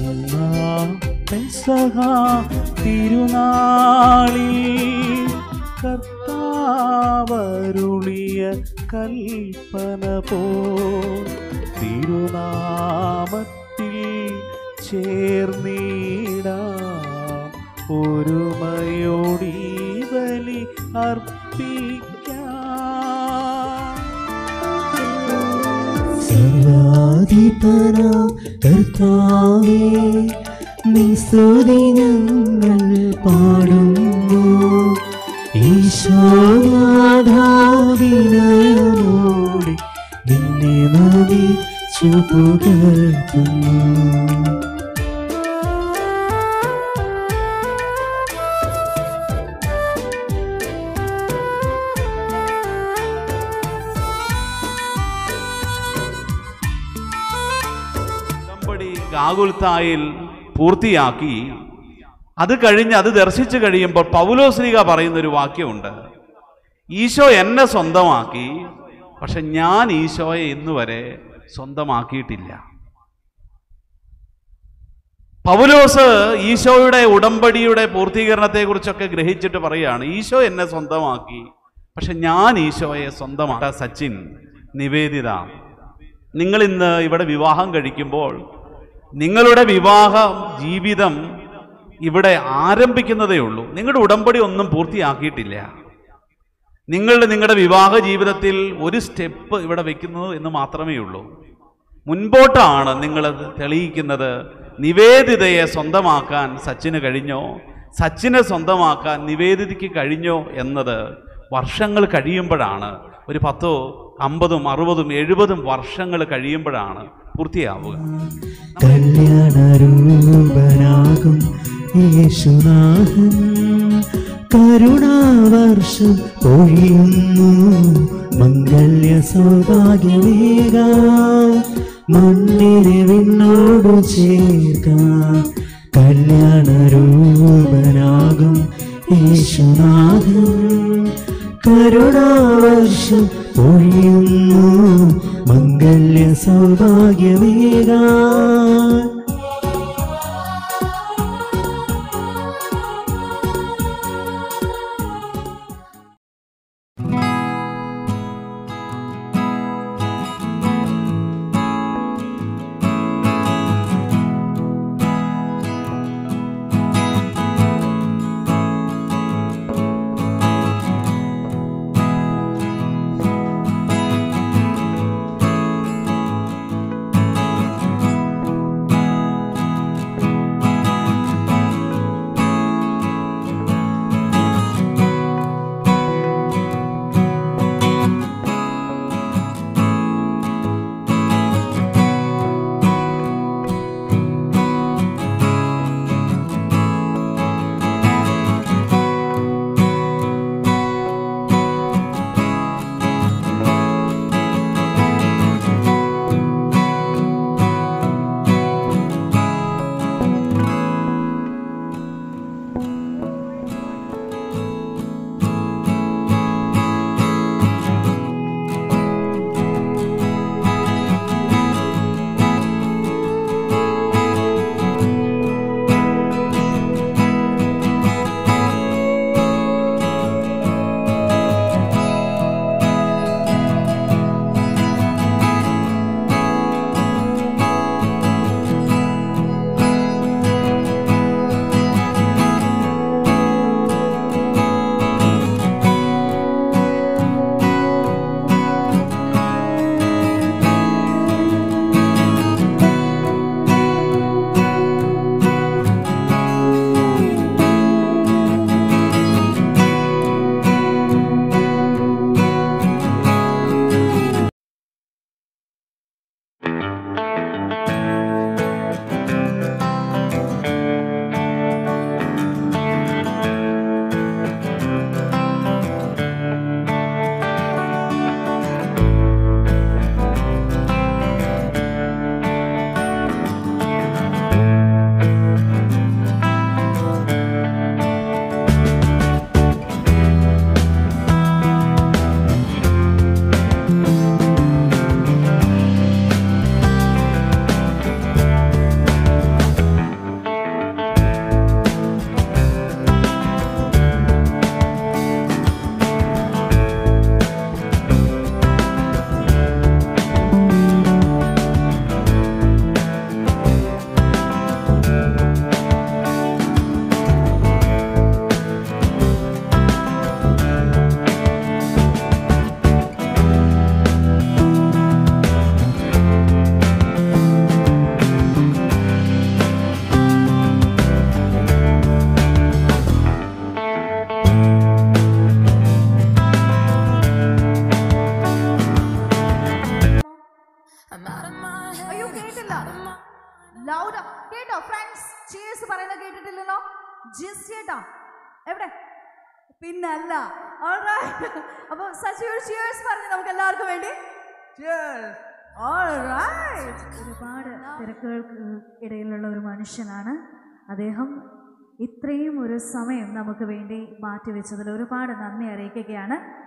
ഒന്നാം പെസഹ തിരുനാളിൽ കർത്താവരുളിയ കൽപ്പന പോ തിരുനാമത്തിൽ ചേർന്നിടാം ഒരുമയോടി ബലി അർപ്പിക്കാം സർവാധിപനാം കർത്താവേ നിസ്തുതി ഞങ്ങൾ പാടുന്നു ഈശോനാഥാവിനയോടെ നിന്നെ നമിച്ചു പുകഴ്ത്തുന്നു ഉടമ്പടി ഗാകുൽത്തായിൽ പൂർത്തിയാക്കി അത് കഴിഞ്ഞ് അത് ദർശിച്ചു കഴിയുമ്പോൾ പൗലോസ്ലിക പറയുന്ന ഒരു വാക്യമുണ്ട് ഈശോ എന്നെ സ്വന്തമാക്കി പക്ഷെ ഞാൻ ഈശോയെ ഇന്ന് വരെ സ്വന്തമാക്കിയിട്ടില്ല പൗലോസ് ഈശോയുടെ ഉടമ്പടിയുടെ പൂർത്തീകരണത്തെക്കുറിച്ചൊക്കെ ഗ്രഹിച്ചിട്ട് പറയുകയാണ് ഈശോ എന്നെ സ്വന്തമാക്കി പക്ഷെ ഞാൻ ഈശോയെ സ്വന്തമാക്ക സച്ചിൻ നിവേദിത നിങ്ങൾ ഇന്ന് ഇവിടെ വിവാഹം കഴിക്കുമ്പോൾ നിങ്ങളുടെ വിവാഹ ജീവിതം ഇവിടെ ആരംഭിക്കുന്നതേ ഉള്ളൂ നിങ്ങളുടെ ഉടമ്പടി ഒന്നും പൂർത്തിയാക്കിയിട്ടില്ല നിങ്ങളുടെ നിങ്ങളുടെ വിവാഹ ജീവിതത്തിൽ ഒരു സ്റ്റെപ്പ് ഇവിടെ വെക്കുന്നു എന്ന് മാത്രമേ ഉള്ളൂ മുൻപോട്ടാണ് നിങ്ങളത് തെളിയിക്കുന്നത് നിവേദിതയെ സ്വന്തമാക്കാൻ സച്ചിന് കഴിഞ്ഞോ സച്ചിനെ സ്വന്തമാക്കാൻ നിവേദിതയ്ക്ക് കഴിഞ്ഞോ എന്നത് വർഷങ്ങൾ കഴിയുമ്പോഴാണ് ഒരു പത്തോ അമ്പതും അറുപതും എഴുപതും വർഷങ്ങൾ കഴിയുമ്പോഴാണ് പൂർത്തിയാവുക കല്യാണരൂപനാകും യേശുനാഥൻ കരുണാവർഷം പൊഴിയുന്നു മംഗല്യ സൗഭാഗ്യമേക മണ്ണിനെ വിണ്ണോടു ചേർക്കാൻ കല്യാണരൂപനാകും യേശുനാഥൻ കരുണാവർഷം പൊഴിയുന്നു മംഗല്യ സൗഭാഗ്യമേകാ ലൗഡ് കേട്ടോ ഫ്രണ്ട്സ് ചിയേഴ്സ് പറയുന്നത് കേട്ടിട്ടില്ലല്ലോ ജിസ് ചേട്ടാ എവിടെ പിന്നല്ല Alright. അപ്പൊ സച്ചി ഒരു ചിയേഴ്സ് പറഞ്ഞു നമുക്ക് എല്ലാവർക്കും വേണ്ടി Alright. ഒരുപാട് തിരക്കുകൾക്ക് ഇടയിലുള്ള ഒരു മനുഷ്യനാണ് അദ്ദേഹം ഇത്രയും ഒരു സമയം നമുക്ക് വേണ്ടി മാറ്റിവെച്ചതിൽ ഒരുപാട് നന്ദി അറിയിക്കുകയാണ്